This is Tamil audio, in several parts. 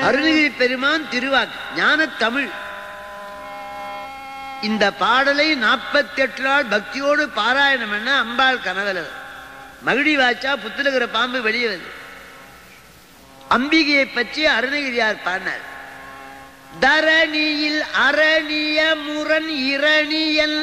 அருணகிரி பெருமான் திருவாக்கு ஞான தமிழ் இந்த பாடலை நாற்பத்தி எட்டு நாள் பக்தியோடு பாராயணம் பண்ண அம்பாள் கனவல மகிழி வாச்சா புத்திருக்கிற பாம்பு வெளியே வருது அம்பிகையை பற்றி அருணகிரியார் பாடினார் தரணியில் அரணிய முரண் இரணியன்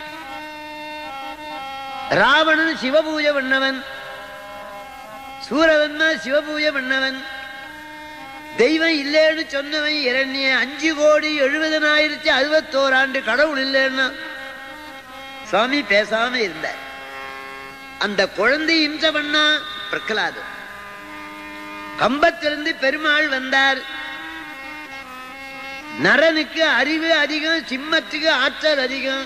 ராவணன் சிவபூஜை பண்ணவன் சூரவன்மா சிவபூஜை பண்ணவன் தெய்வம் இல்லைன்னு சொன்னவன் இரண்ய அஞ்சு கோடி எழுபதனாயிரத்தி அறுபத்தோரு ஆண்டு கடவுள் இல்லைன்னா சுவாமி பேசாம இருந்தார் அந்த குழந்தை இம்ச பண்ணா பிரகலாதம் கம்பத்திலிருந்து பெருமாள் வந்தார் நரனுக்கு அறிவு அதிகம் சிம்மத்துக்கு ஆற்றல் அதிகம்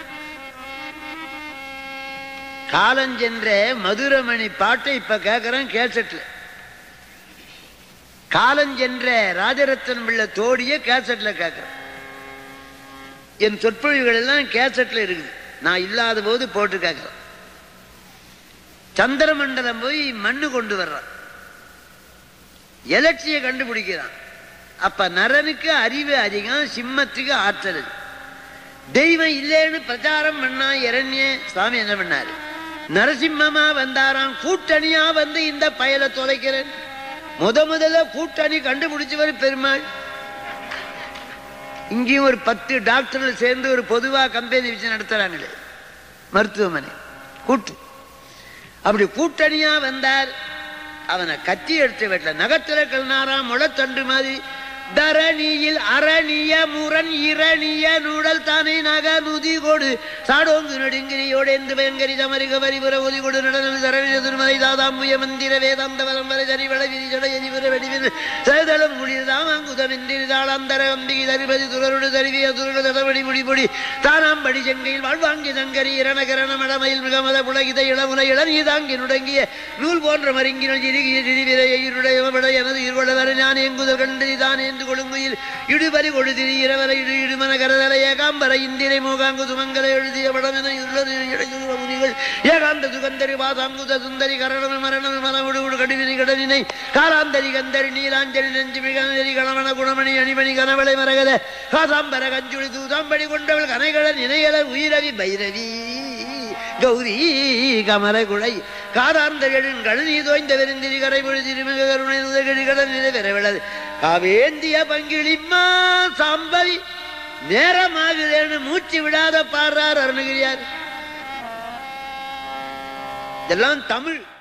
காலஞ்சென்ற மதுரமணி பாட்டை இப்ப கேட்கிறேன் கேசட்ல காலஞ்சென்ற ராஜரத்னம் உள்ள தோடிய கேசட்ல கேட்கிறேன் என் சொற்பொழிவுகள் எல்லாம் கேசட்ல இருக்குது நான் இல்லாத போது போட்டு கேட்கிறேன் சந்திரமண்டலம் போய் மண்ணு கொண்டு வர்றான் எலட்சிய கண்டுபிடிக்கிறான் அப்ப நரனுக்கு அறிவு அதிகம் சிம்மத்துக்கு ஆற்றல் அதிகம். தெய்வம் இல்லைன்னு பிரச்சாரம் பண்ணா இரண்ய சுவாமி என்ன பண்ணாரு நரசிம்மமா வந்தாராம் கூட்டணியா வந்து இந்த பயலை தொலைக்கிறேன் முத முதல்ல கூட்டணி கண்டுபிடிச்சவர் பெருமாள் இங்கேயும் ஒரு பத்து டாக்டர்கள் சேர்ந்து ஒரு பொதுவா கம்பெனி வச்சு நடத்துறாங்களே மருத்துவமனை கூட்டு அப்படி கூட்டணியா வந்தார் அவனை கத்தி எடுத்து வெட்டல நகத்துல கல்னாரா முளத்தண்டு மாதிரி தரணியில் அரணிய முரண் இரணிய நூடல் தானே நக நுதி கொடு சாடோங்கு நடுங்கிரியோடு எந்து பயங்கரி தமரிக வரிபுற ஒலி கொடு நடன தரணி திருமலை தாதாமுய மந்திர வேதாந்த பரம்பரை சரிவள விதி ஜட எரிபுற வெடிவில் சேதளம் குளிர்தாம் அங்குதமின்றி தாளாந்தர அம்பிகை தரிபதி துளருடு தருவிய துருடு தடபடி முடிபொடி தானாம் படி செங்கையில் வாழ்வாங்கி தங்கரி இரணகரண மடமயில் மிகமத புலகித இளமுனை இளநீ தாங்கி நுடங்கிய நூல் போன்ற மருங்கினல் சிறுகிய சிறுவிரை இருடைய விட எனது இருவளவர ஞான எங்குதல் கண்டு தான் என்று கொழுங்குயில் இடுபறி கொழுதிரி இரவரை இடு இடுமன கரதலை ஏகாம்பர இந்திரை மோகாங்கு சுமங்கல எழுதிய படமென உள்ளது இடையுற முனிகள் ஏகாந்த சுகந்தரி வாதாங்குத சுந்தரி கரணம் மரணம் மனமுடு உடு கடுவினை கடனினை காலாந்தரி கந்தரி நீலாஞ்சலி நெஞ்சு மிகந்தரி கணவன குணமணி அணிமணி கனவளை மரகத காசாம்பர கஞ்சுளி தூதாம்படி கொண்டவள் கனைகள நினைகள உயிரவி பைரவி கௌரி கமர குழை காராந்தரிகளின் கழுநீ தோய்ந்த வெறிந்திரி கரை பொழுதிருமிக கருணை உதகடி கடல் நிலை பெறவிழது காவேந்திய பங்கிழிம்மா சாம்பவி நேரமாகுதேன்னு மூச்சு விடாத பாடுறார் அருணகிரியார் இதெல்லாம் தமிழ்